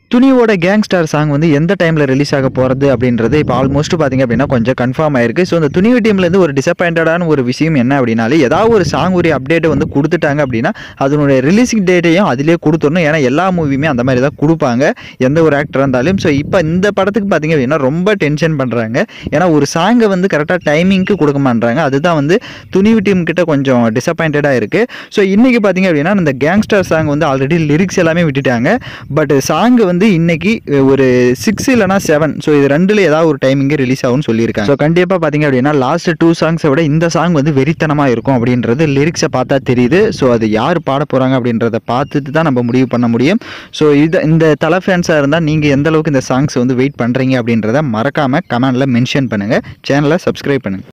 துணியோட gangster song வந்து எந்த டைமில் ரிலீஸ் ஆக போகிறது அப்படின்றது இப்போ ஆல்மோஸ்ட் பார்த்தீங்க அப்படின்னா கொஞ்சம் கன்ஃபார்ம் ஆயிருக்கு ஸோ இந்த துணிவு டீம்லேருந்து ஒரு டிசப்பாயிண்டடான ஒரு விஷயம் என்ன அப்படின்னாலே ஏதாவது ஒரு சாங் ஒரு அப்டேட்டை வந்து கொடுத்துட்டாங்க அப்படின்னா அதனுடைய ரிலீசிங் டேட்டையும் அதிலே கொடுத்துடணும் ஏன்னா எல்லா மூவியுமே அந்த மாதிரி தான் கொடுப்பாங்க எந்த ஒரு ஆக்டராக இருந்தாலும் ஸோ இப்போ இந்த படத்துக்கு பார்த்தீங்க அப்படின்னா ரொம்ப டென்ஷன் பண்ணுறாங்க ஏன்னா ஒரு சாங்கை வந்து கரெக்டாக டைமிங்க்கு கொடுக்க மாட்டாங்க அதுதான் வந்து துணிவு டீம் கிட்ட கொஞ்சம் டிசப்பாயிண்டடாக இருக்குது ஸோ இன்றைக்கி பார்த்தீங்க அப்படின்னா இந்த கேங்ஸ்டர் சாங் வந்து ஆல்ரெடி லிரிக்ஸ் எல்லாமே விட்டுட்டாங்க பட் சாங் வந்து இன்னைக்கு ஒரு சிக்ஸ் இல்லைனா செவன் ஸோ இது ரெண்டுல ஏதாவது ஒரு டைமிங்கே ரிலீஸ் ஆகும்னு சொல்லியிருக்காங்க ஸோ கண்டிப்பாக பார்த்தீங்க அப்படின்னா லாஸ்ட் டூ சாங்ஸை விட இந்த சாங் வந்து வெறித்தனமாக இருக்கும் அப்படின்றது லிரிக்ஸை பார்த்தா தெரியுது ஸோ அது யார் பாட போகிறாங்க அப்படின்றத பார்த்துட்டு தான் நம்ம முடிவு பண்ண முடியும் ஸோ இது இந்த தலை ஃபேன்ஸாக இருந்தால் நீங்கள் எந்த அளவுக்கு இந்த சாங்ஸ் வந்து வெயிட் பண்ணுறீங்க அப்படின்றத மறக்காமல் கமெண்டில் மென்ஷன் பண்ணுங்கள் சேனலை சப்ஸ்கிரைப் பண்ணுங்கள்